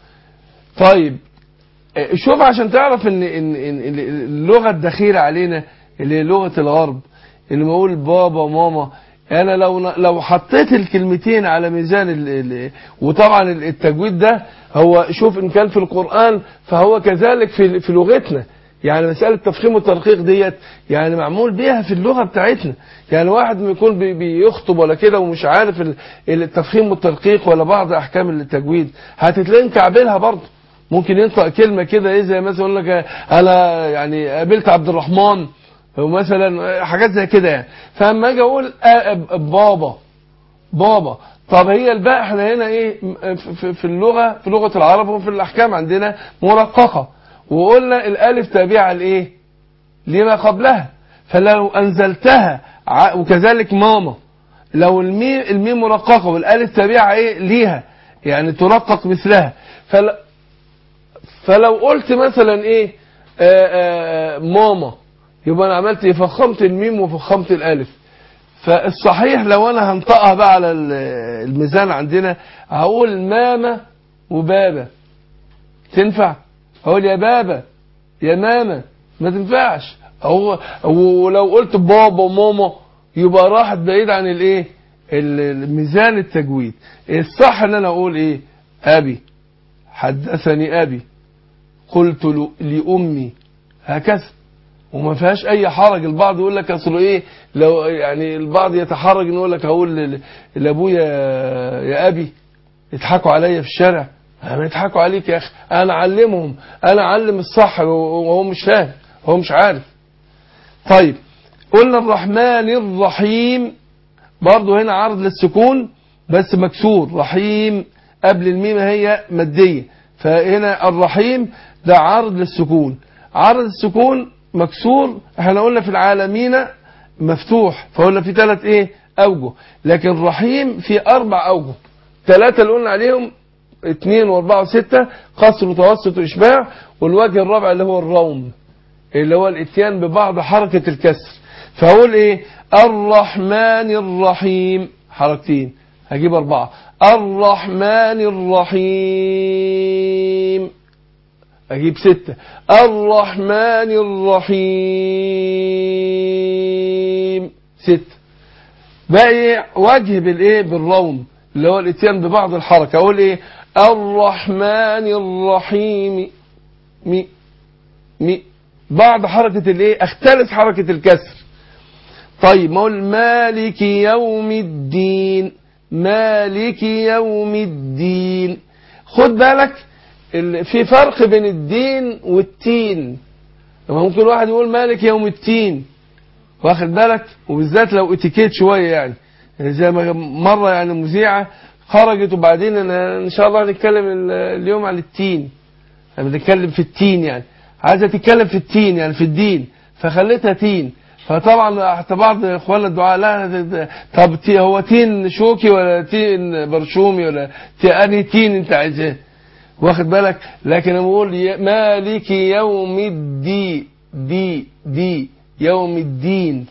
B: طيب آه، شوف عشان تعرف ان ان ان إن اللغه الدخيله علينا اللي هي لغه الغرب اللي بقول بابا ماما انا لو لو حطيت الكلمتين على ميزان ال ال وطبعا التجويد ده هو شوف ان كان في القران فهو كذلك في في لغتنا يعني مساله تفخيم والترقيق ديت يعني معمول بيها في اللغه بتاعتنا يعني واحد ما يكون بي- بيخطب ولا كده ومش عارف ال- التفخيم والترقيق ولا بعض احكام التجويد هتتلاقي مكعبلها برضه ممكن ينطق كلمة كده ايه زي مثلا يقول لك انا يعني قابلت عبد الرحمن ومثلا حاجات زي كده يعني فاما اجي اقول آه بابا بابا طب هي الباء احنا هنا ايه في- في- في اللغة في لغة العرب وفي الاحكام عندنا مرققة وقلنا الالف تابعة لايه لما قبلها فلو انزلتها ع- وكذلك ماما لو الميم الميم مرققة والالف تابعة ايه ليها يعني ترقق مثلها فل فلو قلت مثلا ايه آآ آآ ماما يبقى انا عملت ايه فخمت الميم وفخمت الالف فالصحيح لو انا هنطقها بقى على ال- الميزان عندنا هقول ماما وبابا تنفع هقول يا بابا يا ماما ما تنفعش هو ولو قلت بابا وماما يبقى راحت بعيد عن الايه ال- الميزان التجويد الصح ان انا اقول ايه ابي حدثني ابي قلت ل- لامي هكذا وما فيهاش اي حرج البعض يقول لك اصل ايه لو يعني البعض يتحرج انه يقول لك هقول ل- لابويا يا ابي يضحكوا عليا في الشارع ما يضحكوا عليك يا اخي انا اعلمهم انا اعلم الصح وهو مش فاهم هو مش عارف طيب قلنا الرحمن الرحيم برضه هنا عرض للسكون بس مكسور رحيم قبل الميم هي مادية فهنا الرحيم ده عرض للسكون عرض السكون مكسور احنا قلنا في العالمين مفتوح فقلنا في ثلاث ايه اوجه لكن رحيم في اربع اوجه ثلاثة اللي قلنا عليهم اثنين واربعة وستة قصر وتوسط واشباع والوجه الرابع اللي هو الروم اللي هو الاتيان ببعض حركة الكسر فأقول ايه الرحمن الرحيم حركتين هجيب أربعة الرحمن الرحيم أجيب ستة الرحمن الرحيم ستة باقي وجه بالايه بالروم اللي هو الاتيان ببعض الحركة أقول ايه الرحمن الرحيم مي مي بعد حركة الايه اختلس حركة الكسر طيب ما اقول مالك يوم الدين مالك يوم الدين خد بالك ال- في فرق بين الدين والتين ممكن واحد يقول مالك يوم التين واخد بالك وبالذات لو اتيكيت شويه يعني زي ما مره يعني مذيعه خرجت وبعدين أنا ان شاء الله هنتكلم ال- اليوم عن التين احنا بنتكلم في التين يعني عايزه تتكلم في التين يعني في الدين فخليتها تين فطبعا حتى بعض اخواننا الدعاء لا ده- ده- طب تي- هو تين شوكي ولا تين برشومي ولا تي انهي تين انت عايزاه واخد بالك لكن انا بقول يا- مالك يوم الدي دي دي يوم الدين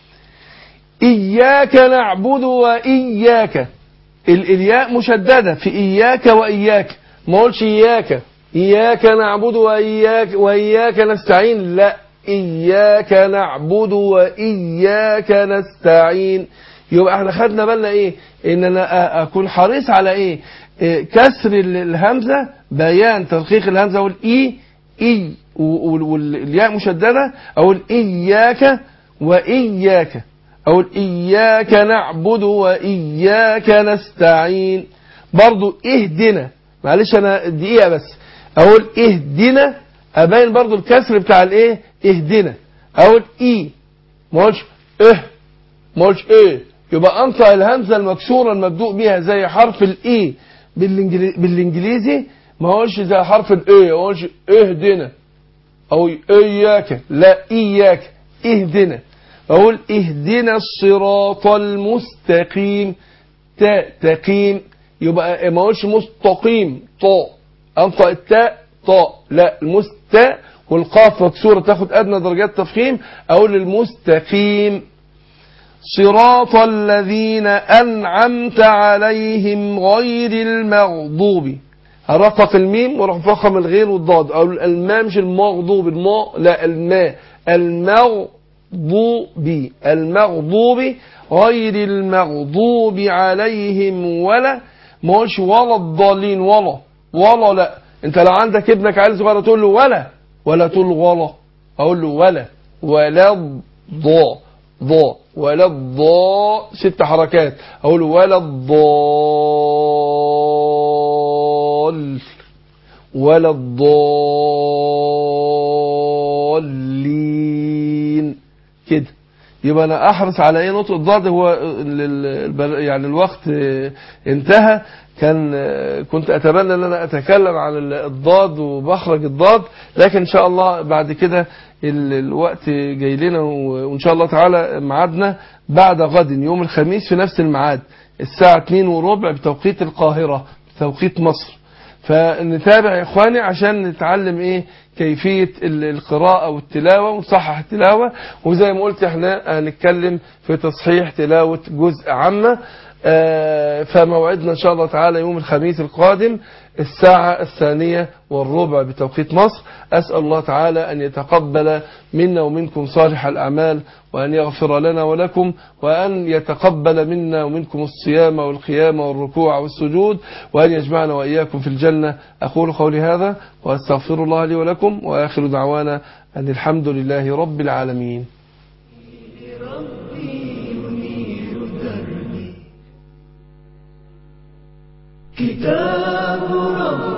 B: إياك نعبد وإياك ال- الياء مشددة في إياك وإياك ما قولش إياك إياك نعبد وإياك وإياك نستعين لا إياك نعبد وإياك نستعين يبقى احنا خدنا بالنا ايه ان انا أ- اكون حريص على ايه, إيه كسر ال- الهمزة بيان ترقيق الهمزة والاي اي و- وال- والياء مشددة او اياك واياك او اياك نعبد واياك نستعين برضو اهدنا معلش انا دقيقة بس اقول اهدنا ابين برضو الكسر بتاع الايه اهدنا اقول اي ما اقولش اه ما اقولش ايه يبقى انطق الهمزه المكسوره المبدوء بها زي حرف الاي بالإنجلي- بالانجليزي ما اقولش زي حرف الاي ما اقولش اهدنا او اياك لا اياك اهدنا اقول اهدنا الصراط المستقيم تاء تقيم يبقى ما اقولش مستقيم طاء انطق التاء طاء لا المست والقاف مكسوره تاخد ادنى درجات تفخيم اقول المستقيم صراط الذين انعمت عليهم غير المغضوب هرقق الميم واروح مفخم الغين والضاد او الماء مش المغضوب الماء لا الماء المغضوب المغضوب غير المغضوب عليهم ولا ما قولش ولا الضالين ولا ولا لا انت لو عندك ابنك عيل صغير تقول له ولا ولا تقول له ولا اقول له ولا ولا الضاء ضاء ولا الضاء ست حركات اقول ولا الضال ولا الضالين كده يبقى انا احرص على ايه نطق الضاد هو ال- ال- ال- يعني الوقت اه، انتهى كان اه، كنت اتمنى ان انا اتكلم عن ال- الضاد وبخرج الضاد لكن ان شاء الله بعد كده ال- الوقت جاي لنا و- وان شاء الله تعالى ميعادنا بعد غد يوم الخميس في نفس الميعاد الساعة 2 وربع بتوقيت القاهرة بتوقيت مصر فنتابع يا اخواني عشان نتعلم ايه كيفية ال- القراءة والتلاوة ونصحح التلاوة وزي ما قلت احنا هنتكلم في تصحيح تلاوة جزء عامة آه، فموعدنا ان شاء الله تعالى يوم الخميس القادم الساعة الثانية والربع بتوقيت مصر أسأل الله تعالى أن يتقبل منا ومنكم صالح الأعمال وأن يغفر لنا ولكم وأن يتقبل منا ومنكم الصيام والقيام والركوع والسجود وأن يجمعنا وإياكم في الجنة أقول قولي هذا وأستغفر الله لي ولكم وآخر دعوانا أن الحمد لله رب العالمين
D: كتاب رب